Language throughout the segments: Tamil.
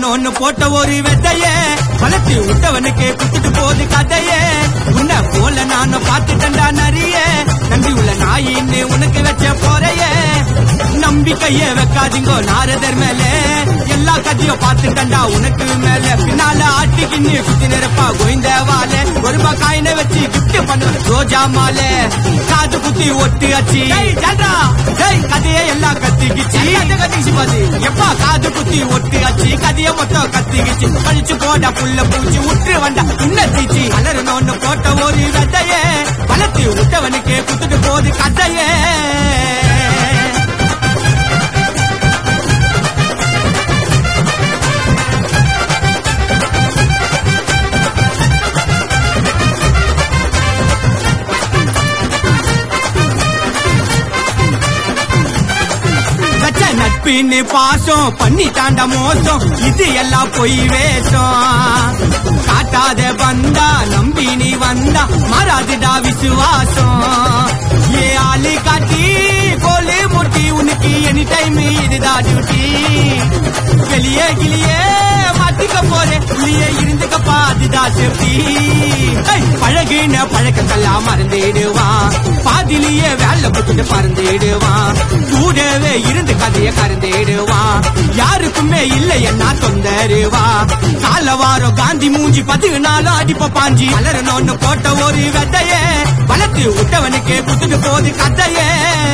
வளரணும்னு போட்ட ஒரு வெத்தையே வளர்த்து விட்டவனுக்கு குத்துட்டு போது கதையே உன்னை போல நானும் பார்த்துட்டேன்டா நிறைய நன்றி உள்ள நாயின்னு உனக்கு வச்ச போறையே நம்பிக்கைய வைக்காதீங்கோ நாரதர் மேல எல்லா கதையும் பார்த்துட்டேன்டா உனக்கு மேல பின்னால ஆட்டிக்கின்னு சுத்தி நிரப்பா கோய்ந்த வாழ ஒரு ரூபாய் காயினை வச்சு கிஃப்ட் பண்ணு ரோஜா மாலை காது குத்தி ஒட்டு அச்சி டேய் கதையை எல்லாம் கத்திக்கிச்சு கத்திக்கிச்சு பாத்து எப்பா காது குத்தி ஒட்டு அச்சி கதைய மொத்தம் கத்திக்கிச்சு பழிச்சு போட புள்ள பூச்சி உற்று வந்தா இன்ன தீச்சி வளரணும்னு போட்ட ஒரு விதையே வளர்த்து விட்டவனுக்கு குத்துட்டு போது கதையே வச்ச நட்பின்னு பாசம் பண்ணிட்டாண்ட மோசம் இது எல்லாம் பொய் வேஷம் காட்டாத வந்தா நம்பி நீ வந்தா மாறாதுடா விசுவாசம் ஏ ஆளு காட்டி கோலு முட்டி உனக்கு எனி டைம் இதுதான் டியூட்டி வெளியே கிளியே மாட்டிக்க போறேன் உள்ளே இருந்துக்கப்பா அதுதான் சேஃப்டி பழகின பழக்கத்தெல்லாம் மறந்துடுவான் பாதிலேயே வேலை புத்துட்டு பறந்துடுவான் கூடவே இருந்து கதைய கறந்துடுவான் யாருக்குமே இல்லை என்ன தொந்தருவா கால வாரம் காந்தி மூஞ்சி பதினாலும் அடிப்ப பாஞ்சி வளரணும்னு போட்ட ஒரு விதையே வளர்த்து விட்டவனுக்கு புத்துட்டு போது கதையே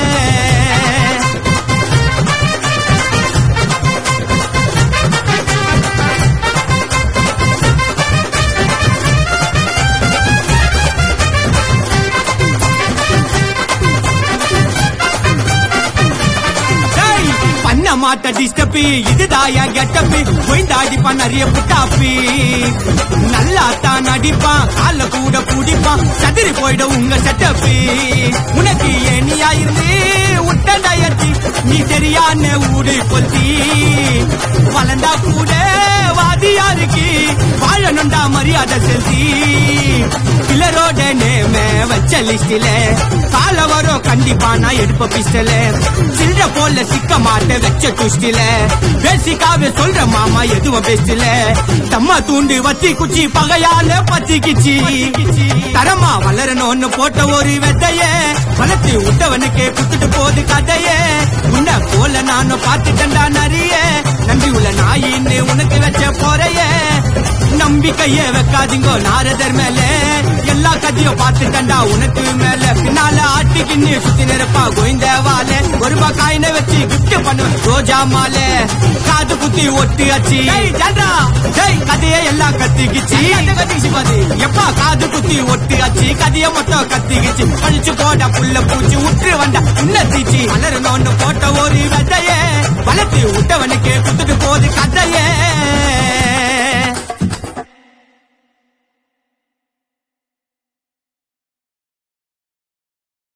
டேய், பண்ண மாட்ட டிஸ்டபி இதுதான் என் கெட்டப்பி ஒய்ந்தாடி நிறைய புட்டாப்பி நல்லா தான் நடிப்பான் கால கூட குடிப்பான் சதுரி போயிட உங்க செட்டப்பி உனக்கு ஏனியா இருந்து உட்டண்டாயத்தி நீ சரியான ஊடு கொல்தி வளர்ந்தா கூட வாதியாருக்கு வாழணுண்டா மரியாதை செலுத்தி பிள்ளரோட நேம வச்ச லிஸ்டில கால வரும் கண்டிப்பா நான் எடுப்ப பிஸ்டல சில்ற போல சிக்க மாட்டேன் வச்ச டுஸ்டில பேசிக்காவே சொல்ற மாமா எதுவும் பெஸ்ட்ல தம்மா தூண்டு வத்தி குச்சி பகையால பத்திக்கிச்சி தரமா வளரணும்னு போட்ட ஒரு வெத்தைய வளர்த்து விட்டவனுக்கு குத்துட்டு போது கதையே உன்னை போல நானும் பார்த்துட்டேன்டா நிறைய நன்றி உள்ள நாயின்னு உனக்கு வச்ச போறையே நம்பிக்கைய வைக்காதீங்கோ நாரதர் மேல எல்லா கதையும் பார்த்துட்டேன்டா உனக்கு மேல பின்னால ஆட்டிக்கின்னு சுத்தி நிரப்பா கோய்ந்த வாழ ஒரு ரூபாய் காயினை வச்சு கிஃப்ட் பண்ணு ரோஜா மாலை காது குத்தி ஒட்டு அச்சி டேய் கதையை எல்லாம் கத்திக்கிச்சு கத்திக்கிச்சு பாத்து எப்பா காது குத்தி ஒட்டு அச்சி கதைய மொத்தம் கத்திக்கிச்சு பழிச்சு போட புள்ள பூச்சி உற்று வந்தா இன்ன தீச்சி வளரணும்னு போட்ட ஒரு விதையே வளர்த்து